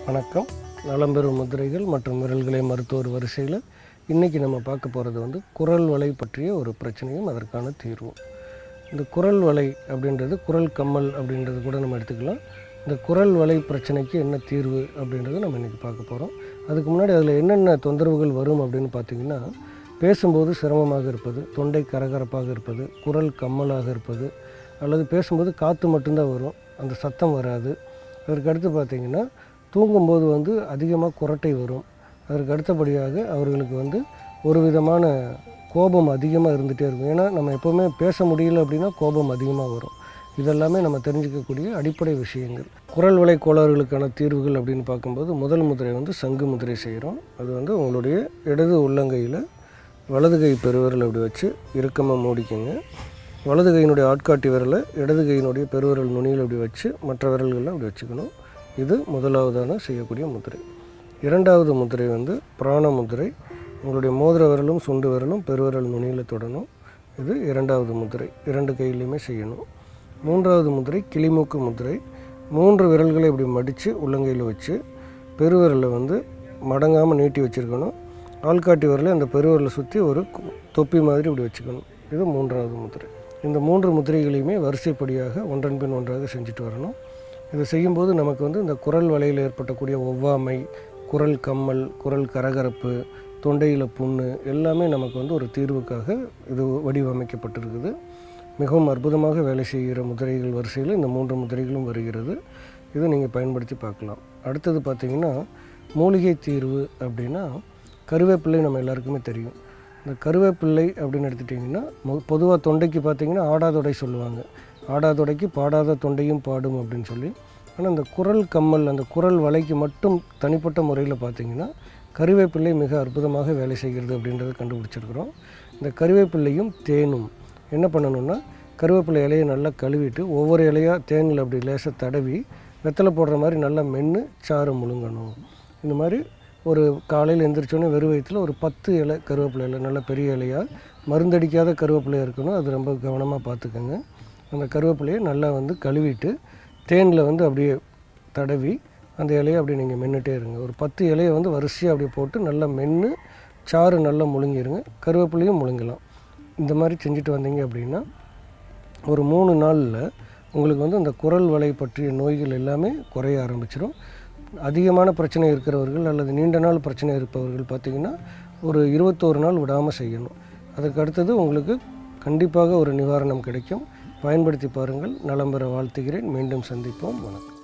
வணக்கம் நலம்பெறும் முதிரைகள் மற்றும் விரல்களை மருத்துவர் வரிசையில் இன்றைக்கி நம்ம பார்க்க போகிறது வந்து குரல் வலை பற்றிய ஒரு பிரச்சனையும் அதற்கான தீர்வும் இந்த குரல் வலை அப்படின்றது குரல் கம்மல் அப்படின்றது கூட நம்ம எடுத்துக்கலாம் இந்த குரல் வலை பிரச்சனைக்கு என்ன தீர்வு அப்படின்றத நம்ம இன்றைக்கி பார்க்க போகிறோம் அதுக்கு முன்னாடி அதில் என்னென்ன தொந்தரவுகள் வரும் அப்படின்னு பார்த்தீங்கன்னா பேசும்போது சிரமமாக இருப்பது தொண்டை கரகரப்பாக இருப்பது குரல் கம்மலாக இருப்பது அல்லது பேசும்போது காற்று மட்டும்தான் வரும் அந்த சத்தம் வராது அதற்கு அடுத்து பார்த்தீங்கன்னா தூங்கும்போது வந்து அதிகமாக குரட்டை வரும் அதற்கு அடுத்தபடியாக அவர்களுக்கு வந்து ஒரு விதமான கோபம் அதிகமாக இருந்துகிட்டே இருக்கும் ஏன்னா நம்ம எப்போவுமே பேச முடியல அப்படின்னா கோபம் அதிகமாக வரும் இதெல்லாமே நம்ம தெரிஞ்சுக்கக்கூடிய அடிப்படை விஷயங்கள் குரல் வலை கோளாறுகளுக்கான தீர்வுகள் அப்படின்னு பார்க்கும்போது முதல் முதிரை வந்து சங்கு முதிரை செய்கிறோம் அது வந்து உங்களுடைய இடது உள்ளங்கையில் வலது கை பெருவிரல் அப்படி வச்சு இறுக்கமாக மூடிக்கோங்க வலது கையினுடைய ஆட்காட்டி விரலை இடது கையினுடைய பெருவிரல் நுனியில் அப்படி வச்சு மற்ற விரல்களில் அப்படி வச்சுக்கணும் இது முதலாவதான செய்யக்கூடிய முதிரை இரண்டாவது முதிரை வந்து பிராண முதிரை உங்களுடைய மோதிர விரலும் சுண்டு விரலும் பெருவிரல் நுனியில் தொடணும் இது இரண்டாவது முதிரை இரண்டு கையிலையுமே செய்யணும் மூன்றாவது முதிரை கிளிமூக்கு முதிரை மூன்று விரல்களை இப்படி மடித்து உள்ளங்கையில் வச்சு பெருவிரலை வந்து மடங்காமல் நீட்டி வச்சுருக்கணும் ஆள்காட்டி விரலை அந்த பெருவிரலை சுற்றி ஒரு கு- தொப்பி மாதிரி இப்படி வச்சுக்கணும் இது மூன்றாவது முதிரை இந்த மூன்று முதிரைகளையுமே வரிசைப்படியாக ஒன்றன் பின் ஒன்றாக செஞ்சுட்டு வரணும் இதை செய்யும்போது நமக்கு வந்து இந்த குரல் வலையில் ஏற்பட்டக்கூடிய ஒவ்வாமை குரல் கம்மல் குரல் கரகரப்பு தொண்டையில் புண்ணு எல்லாமே நமக்கு வந்து ஒரு தீர்வுக்காக இது வடிவமைக்கப்பட்டிருக்குது மிகவும் அற்புதமாக வேலை செய்கிற முதிரைகள் வரிசையில் இந்த மூன்று முதிரைகளும் வருகிறது இதை நீங்கள் பயன்படுத்தி பார்க்கலாம் அடுத்தது பார்த்திங்கன்னா மூலிகை தீர்வு அப்படின்னா கருவேப்பிள்ளை நம்ம எல்லாருக்குமே தெரியும் இந்த கருவேப்பிள்ளை அப்படின்னு எடுத்துட்டிங்கன்னா பொதுவாக தொண்டைக்கு பார்த்தீங்கன்னா ஆடாதொடை சொல்லுவாங்க ஆடாதொடைக்கு பாடாத தொண்டையும் பாடும் அப்படின்னு சொல்லி ஆனால் இந்த குரல் கம்மல் அந்த குரல் வலைக்கு மட்டும் தனிப்பட்ட முறையில் பார்த்தீங்கன்னா கருவேப்பிள்ளை மிக அற்புதமாக வேலை செய்கிறது அப்படின்றத கண்டுபிடிச்சிருக்கிறோம் இந்த கருவேப்பிள்ளையும் தேனும் என்ன பண்ணணும்னா கருவேப்பிலை இலையை நல்லா கழுவிட்டு ஒவ்வொரு இலையாக தேனில் அப்படி லேசாக தடவி வெத்தலை போடுற மாதிரி நல்லா மென்று சாறு முழுங்கணும் இந்த மாதிரி ஒரு காலையில் எந்திரிச்சோன்னே வெறும் வயிற்றுல ஒரு பத்து இலை கருவேப்பிலை இலை நல்ல பெரிய இலையாக மருந்தடிக்காத கருவேப்பிலையாக இருக்கணும் அது ரொம்ப கவனமாக பார்த்துக்கோங்க அந்த கருவேப்பிலையை நல்லா வந்து கழுவிட்டு தேனில் வந்து அப்படியே தடவி அந்த இலையை அப்படியே நீங்கள் மென்னுட்டே இருங்க ஒரு பத்து இலையை வந்து வரிசையாக அப்படியே போட்டு நல்லா மென்று சாறு நல்லா முழுங்கிருங்க கருவேப்பிலையும் முழுங்கலாம் இந்த மாதிரி செஞ்சுட்டு வந்தீங்க அப்படின்னா ஒரு மூணு நாளில் உங்களுக்கு வந்து அந்த குரல் வலை பற்றிய நோய்கள் எல்லாமே குறைய ஆரம்பிச்சிடும் அதிகமான பிரச்சனை இருக்கிறவர்கள் அல்லது நீண்ட நாள் பிரச்சனை இருப்பவர்கள் பார்த்திங்கன்னா ஒரு இருபத்தோரு நாள் விடாமல் செய்யணும் அதுக்கு அடுத்தது உங்களுக்கு கண்டிப்பாக ஒரு நிவாரணம் கிடைக்கும் பயன்படுத்தி பாருங்கள் நலம் பெற வாழ்த்துகிறேன் மீண்டும் சந்திப்போம் வணக்கம்